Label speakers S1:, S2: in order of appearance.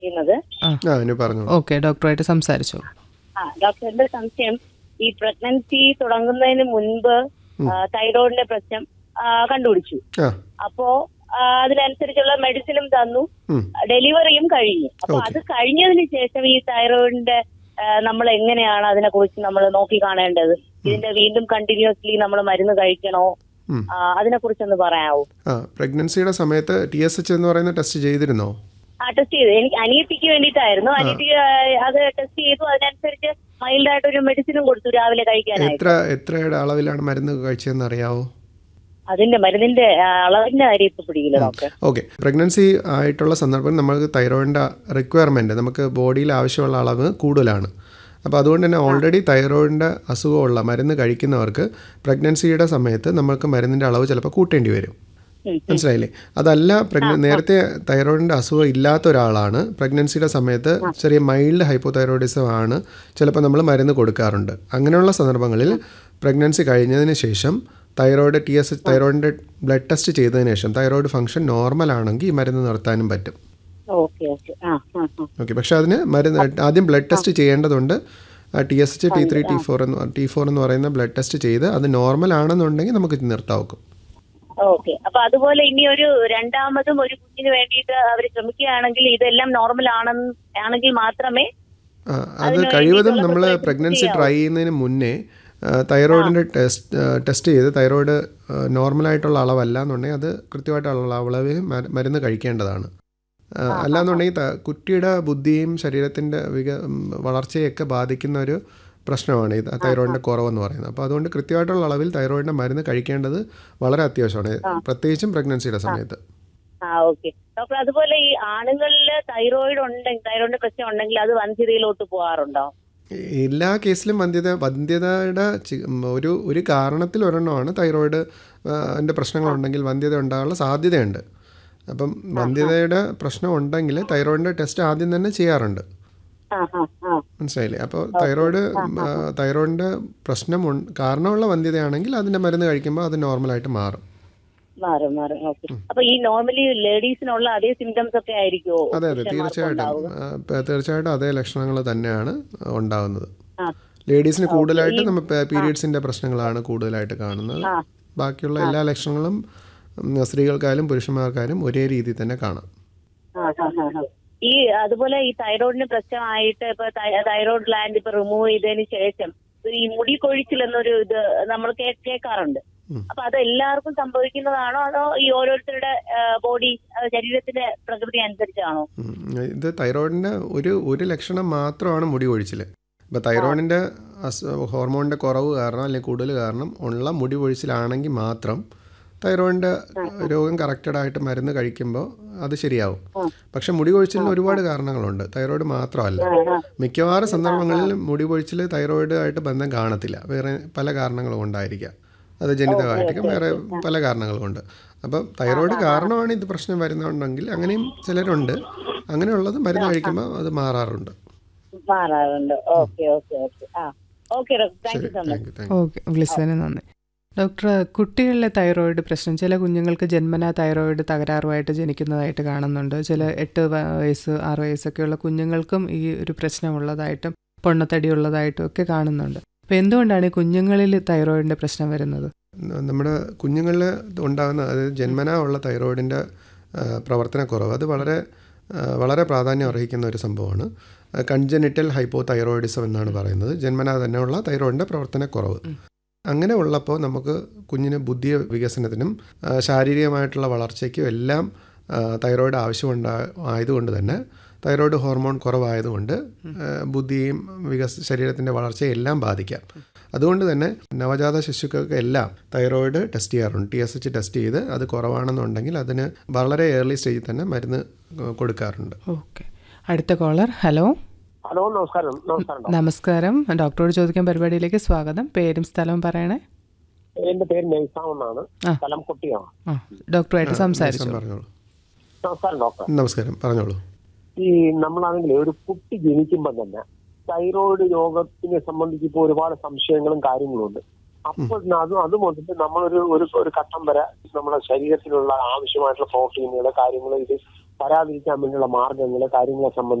S1: ചെയ്യുന്നത്
S2: ആ അനു പറഞ്ഞോളൂ
S3: ഓക്കെ ഡോക്ടറായിട്ട് സംസാരിച്ചു
S1: ആ ഡോക്ടറുടെ സംശയം ഈ പ്രഗ്നൻസി തുടങ്ങുന്നതിന് മുൻപ് ആ, തൈറോയിഡിന്റെ പ്രശ്നം ആ, കണ്ടുപിടിച്ചു
S2: ആ
S1: അപ്പോ ആ, അതിനനുസരിച്ചുള്ള മെഡിസിനും തന്നു
S2: ഉം.
S1: ഡെലിവറിയും കഴിഞ്ഞു അപ്പൊ
S2: Okay.
S1: അത് കഴിഞ്ഞതിന് ശേഷം ഈ തൈറോയിഡിന്റെ നമ്മൾ എങ്ങനെയാണ് അതിനെ കുറിച്ച് നമ്മൾ നോക്കി കാണേണ്ടത് ഇതിന്റെ വീണ്ടും കണ്ടിന്യൂസ്ലി നമ്മൾ മരുന്ന് കഴിക്കണോ
S2: ഉം.
S1: അതിനെ കുറിച്ചൊന്ന് പറയാവോ
S2: ആ പ്രഗ്നൻസിയുടെ സമയത്ത് ടി എസ് എച്ച് എന്ന് പറയുന്ന ടെസ്റ്റ് ചെയ്തിരുന്നോ
S1: ആ ടെസ്റ്റ് ചെയ്തു എനിക്ക് അനിയത്തിക്ക് വേണ്ടിയിട്ടായിരുന്നു അനിയത്തി ആ, അത് ടെസ്റ്റ് ചെയ്തു അതിനനുസരിച്ച് മൈൽഡ് ആയിട്ട് ഒരു മെഡിസിനും കൊടുത്തു രാവിലെ കഴിക്കാനായിട്ട്
S2: എത്ര എത്രയുടെ അളവിലാണ് മരുന്ന് കഴിച്ചതെന്ന് അറിയാവോ
S1: അതിന്റെ മരുന്നിന്റെ ആ, അളവിന്റെ കാര്യം ഇപ്പൊ പിടിക്കില്ല ഡോക്ടർ
S2: ഓക്കെ പ്രഗ്നൻസി ആയിട്ടുള്ള സന്ദർഭം നമുക്ക് തൈറോയിഡിൻ്റെ റിക്വയർമെൻറ്റ് നമുക്ക് ബോഡിയിൽ ആവശ്യമുള്ള അളവ് കൂടുതലാണ് അപ്പോൾ അതുകൊണ്ട് തന്നെ ഓൾറെഡി തൈറോയിഡിൻ്റെ അസുഖമുള്ള മരുന്ന് കഴിക്കുന്നവർക്ക് പ്രഗ്നൻസിയുടെ സമയത്ത് നമുക്ക് മരുന്നിൻ്റെ അളവ് ചിലപ്പോൾ കൂട്ടേണ്ടി വരും
S1: ഉം.
S2: മനസ്സിലായില്ലേ അതല്ല പ്രഗ്ന നേരത്തെ തൈറോയിഡിൻ്റെ അസുഖം ഇല്ലാത്ത ഒരാളാണ് പ്രഗ്നൻസിയുടെ സമയത്ത് ചെറിയ മൈൽഡ് ഹൈപ്പോതൈറോയിഡിസം ആണ് ചിലപ്പോൾ നമ്മൾ മരുന്ന് കൊടുക്കാറുണ്ട് അങ്ങനെയുള്ള സന്ദർഭങ്ങളിൽ പ്രഗ്നൻസി കഴിഞ്ഞതിന് ശേഷം തൈറോയിഡ് ടി എസ് തൈറോയിഡിൻ്റെ ബ്ലഡ് ടെസ്റ്റ് ചെയ്തതിന് ശേഷം തൈറോയിഡ് ഫംഗ്ഷൻ നോർമൽ ആണെങ്കിൽ ഈ മരുന്ന് നിർത്താനും പറ്റും
S1: ഓക്കെ ഓക്കെ ആ ആ ആ
S2: ഓക്കെ പക്ഷേ അതിന് മരുന്ന് ആദ്യം ബ്ലഡ് ടെസ്റ്റ് ചെയ്യേണ്ടതുണ്ട് T S H T three T four എന്ന് ടി ഫോർ എന്ന് പറയുന്ന ബ്ലഡ് ടെസ്റ്റ് ചെയ്ത് അത് നോർമൽ ആണെന്നുണ്ടെങ്കിൽ നമുക്ക് ഇത് നിർത്താവും
S1: ഓക്കെ അപ്പൊ അതുപോലെ ഇനി ഒരു രണ്ടാമതും ഒരു കുഞ്ഞിന് വേണ്ടിയിട്ട് അവർ ശ്രമിക്കുകയാണെങ്കിൽ ഇതെല്ലാം നോർമൽ ആണെന്ന് ആണെങ്കിൽ മാത്രമേ
S2: ആ, അത്
S1: അതിന്
S2: കഴിവതും
S1: വേണ്ടിയിട്ടുള്ള
S2: നമ്മൾ
S1: pregnancy
S2: പ്രഗ്നൻസി
S1: ചെയ്യാവോ?
S2: ട്രൈ ചെയ്യുന്നതിന് മുന്നേ തൈറോയിഡിൻ്റെ ടെസ്റ്റ് ടെസ്റ്റ് ചെയ്ത് തൈറോയിഡ് നോർമലായിട്ടുള്ള അളവല്ല എന്നുണ്ടെങ്കിൽ അത് കൃത്യമായിട്ടുള്ള അളവിൽ മ- മരുന്ന് കഴിക്കേണ്ടതാണ് ആ, അല്ലാന്നുണ്ടെങ്കിൽ ത- കുട്ടിയുടെ ബുദ്ധിയും ശരീരത്തിൻ്റെ വിക ഉം, വളർച്ചയൊക്കെ ബാധിക്കുന്ന ഒരു പ്രശ്നമാണ് ഈ തൈറോയിഡിൻ്റെ കുറവെന്ന് പറയുന്നത് അപ്പോൾ അതുകൊണ്ട് കൃത്യമായിട്ടുള്ള അളവിൽ തൈറോയിഡിൻ്റെ മരുന്ന് കഴിക്കേണ്ടത് വളരെ അത്യാവശ്യമാണ് പ്രത്യേകിച്ചും പ്രഗ്നൻസിയുടെ സമയത്ത്
S1: ആ ഓക്കെ ഡോക്ടർ അതുപോലെ ഈ ആണുങ്ങളില് തൈറോയിഡ് ഉണ്ടെങ്കിൽ തൈറോയിഡിന്റെ പ്രശ്നം ഉണ്ടെങ്കിൽ അത് വന്ധ്യതയിലോട്ട് പോകാറുണ്ടോ
S2: എല്ലാ കേസിലും വന്ധ്യത വന്ധ്യതയുടെ ചി- ഉം, ഒരു ഒരു കാരണത്തിൽ ഒരെണ്ണമാണ് തൈറോയിഡ് ആ, അതിൻ്റെ പ്രശ്നങ്ങളുണ്ടെങ്കിൽ വന്ധ്യത ഉണ്ടാകാനുള്ള സാധ്യതയുണ്ട് അപ്പം വന്ധ്യതയുടെ പ്രശ്നം ഉണ്ടെങ്കിൽ തൈറോയിഡിൻ്റെ ടെസ്റ്റ് ആദ്യം തന്നെ ചെയ്യാറുണ്ട്
S1: ആ ആ ആ
S2: മനസ്സിലായില്ലേ അപ്പോൾ തൈറോയിഡ് ആ, തൈറോയിഡിൻ്റെ പ്രശ്നം ഉൺ- കാരണമുള്ള വന്ധ്യതയാണെങ്കിൽ അതിൻ്റെ മരുന്ന് കഴിക്കുമ്പോൾ അത് നോർമലായിട്ട് മാറും
S1: മാറും മാറും ഓക്കെ അപ്പൊ ഈ നോർമലി ലേഡീസിനുള്ള അതേ സിംറ്റംസ് ഒക്കെ ആയിരിക്കുമോ
S2: അതെ അതെ തീർച്ചയായിട്ടും ആ, പ- തീർച്ചയായിട്ടും അതേ ലക്ഷണങ്ങൾ തന്നെയാണ് ഉണ്ടാകുന്നത്
S1: ആ.
S2: ലേഡീസിന് കൂടുതലായിട്ട് നമ്മൾ പീരീഡ്സിൻ്റെ പ്രശ്നങ്ങളാണ് കൂടുതലായിട്ട് കാണുന്നത്
S1: ആ.
S2: ബാക്കിയുള്ള എല്ലാ ലക്ഷണങ്ങളും ഉം, സ്ത്രീകൾക്കായാലും പുരുഷന്മാർക്കായാലും ഒരേ രീതിയിൽ തന്നെ കാണാം
S1: ആ, ആ, ആ, ആ. ഈ അതുപോലെ ഈ തൈറോയിഡിന് പ്രശ്നമായിട്ട് ഇപ്പൊ തൈ- തൈറോയിഡ് ഗ്ലാൻഡ് ഇപ്പൊ റിമൂവ് ചെയ്തതിന് ശേഷം ഈ മുടി കൊഴിച്ചിൽ എന്നൊരു ഇത് നമ്മൾ കേ- കേൾക്കാറുണ്ട്
S2: ഉം.
S1: അപ്പൊ അത് എല്ലാവർക്കും സംഭവിക്കുന്നതാണോ അതോ ഈ ഓരോരുത്തരുടെ ബോഡി ശരീരത്തിന്റെ പ്രകൃതി അനുസരിച്ചാണോ
S2: ഉം, ഇത് തൈറോയിഡിൻ്റെ ഒരു ഒരു ലക്ഷണം മാത്രമാണ് മുടി കൊഴിച്ചിൽ ഇപ്പോൾ തൈറോയിഡിൻ്റെ ഹോർമോണിൻ്റെ കുറവ് കാരണം അല്ലെങ്കിൽ കൂടുതൽ കാരണം ഉള്ള മുടി കൊഴിച്ചിലാണെങ്കിൽ മാത്രം തൈറോയിഡിൻ്റെ രോഗം കറക്റ്റഡ് ആയിട്ട് മരുന്ന് കഴിക്കുമ്പോൾ അത് ശരിയാവും പക്ഷെ മുടി കൊഴിച്ചിലിന് ഒരുപാട് കാരണങ്ങളുണ്ട് തൈറോയിഡ് മാത്രമല്ല മിക്കവാറും സന്ദർഭങ്ങളിൽ മുടി കൊഴിച്ചിൽ തൈറോയിഡുമായിട്ട് ബന്ധം കാണത്തില്ല വേറെ പല കാരണങ്ങളും കൊണ്ടായിരിക്കാം അത് ജനിതകമായിരിക്കും വേറെ പല കാരണങ്ങളും കൊണ്ട് അപ്പം തൈറോയിഡ് കാരണമാണ് ഇത് പ്രശ്നം വരുന്നുണ്ടെങ്കിൽ അങ്ങനെയും ചിലരുണ്ട് അങ്ങനെയുള്ളത് മരുന്ന് കഴിക്കുമ്പോൾ അത് മാറാറുണ്ട്
S1: മാറാറുണ്ട് ഓക്കെ ഓക്കെ ഓക്കെ ആ okay thank you so much
S2: thank you thank you
S3: okay വിളിച്ചതിന് നന്ദി ഡോക്ടർ കുട്ടികളിലെ തൈറോയിഡ് പ്രശ്നം ചില കുഞ്ഞുങ്ങൾക്ക് ജന്മനാ തൈറോയിഡ് തകരാറുമായിട്ട് ജനിക്കുന്നതായിട്ട് കാണുന്നുണ്ട് ചില എട്ട് വ- വയസ്സ് ആറ് വയസ്സൊക്കെയുള്ള കുഞ്ഞുങ്ങൾക്കും ഈ ഒരു പ്രശ്നമുള്ളതായിട്ടും പൊണ്ണത്തടി ഉള്ളതായിട്ടും ഒക്കെ കാണുന്നുണ്ട് അപ്പോൾ എന്തുകൊണ്ടാണ് ഈ കുഞ്ഞുങ്ങളിൽ തൈറോയിഡിൻ്റെ പ്രശ്നം വരുന്നത്
S2: ന- നമ്മുടെ കുഞ്ഞുങ്ങളിൽ ഉണ്ടാകുന്ന അതായത് ജന്മനാ ഉള്ള തൈറോയിഡിൻ്റെ പ്രവർത്തനക്കുറവ് അത് വളരെ ആ, വളരെ പ്രാധാന്യം അർഹിക്കുന്ന ഒരു സംഭവമാണ് കൺജനിറ്റൽ ഹൈപ്പോ തൈറോയിഡിസം എന്നാണ് പറയുന്നത് ജന്മനാ തന്നെയുള്ള തൈറോയിഡിൻ്റെ പ്രവർത്തനക്കുറവ് അങ്ങനെ ഉള്ളപ്പോൾ നമുക്ക് കുഞ്ഞിന് ബുദ്ധി വികസനത്തിനും ആ, ശാരീരികമായിട്ടുള്ള വളർച്ചയ്ക്കും എല്ലാം ആ, തൈറോയിഡ് ആവശ്യമുണ്ടാ ആയതുകൊണ്ട് തന്നെ തൈറോയിഡ് ഹോർമോൺ കുറവായതുകൊണ്ട് ആ, ബുദ്ധിയും വികസ ശരീരത്തിൻ്റെ വളർച്ചയെ എല്ലാം ബാധിക്കാം അതുകൊണ്ട് തന്നെ നവജാത ശിശുക്കൾക്ക് എല്ലാം തൈറോയിഡ് ടെസ്റ്റ് ചെയ്യാറുണ്ട് ടി എസ് എച്ച് ടെസ്റ്റ് ചെയ്ത് അത് കുറവാണെന്നുണ്ടെങ്കിൽ അതിന് വളരെ ഏർലി സ്റ്റേജിൽ തന്നെ മരുന്ന് ഏഹ്, കൊടുക്കാറുണ്ട്
S3: ഓക്കെ അടുത്ത കോളർ ഹലോ
S4: ഹലോ നമസ്കാരം നമസ്കാരം ഡോക്ടർ.
S3: നമസ്കാരം ഡോക്ടറോട് ചോദിക്കാൻ പരിപാടിയിലേക്ക് സ്വാഗതം പേരും സ്ഥലവും പറയണേ
S4: എന്റെ പേര് നൈസാം എന്നാണ്
S3: ആ.
S4: സ്ഥലം കുട്ടിയാണ്
S3: ആ ഡോക്ടറുമായിട്ട് സംസാരിച്ചു
S2: പറഞ്ഞോളൂ
S4: നമസ്കാരം ഡോക്ടർ
S2: നമസ്കാരം പറഞ്ഞോളൂ
S4: ഈ നമ്മളാണെങ്കിൽ ഒരു കുട്ടി ജനിക്കുമ്പോൾ തന്നെ തൈറോയിഡ് രോഗത്തിനെ സംബന്ധിച്ച് ഇപ്പോൾ ഒരുപാട് സംശയങ്ങളും കാര്യങ്ങളും ഉണ്ട് അപ്പോൾ അത് അത് മുതൽ നമ്മളൊരു ഒരു ഒരു ഘട്ടം വരെ നമ്മുടെ ശരീരത്തിലുള്ള ആവശ്യമായിട്ടുള്ള പ്രോട്ടീനുകൾ കാര്യങ്ങൾ ഇത് വരാതിരിക്കാൻ വേണ്ടിയുള്ള മാർഗങ്ങൾ കാര്യങ്ങളെ സംബന്ധിച്ച്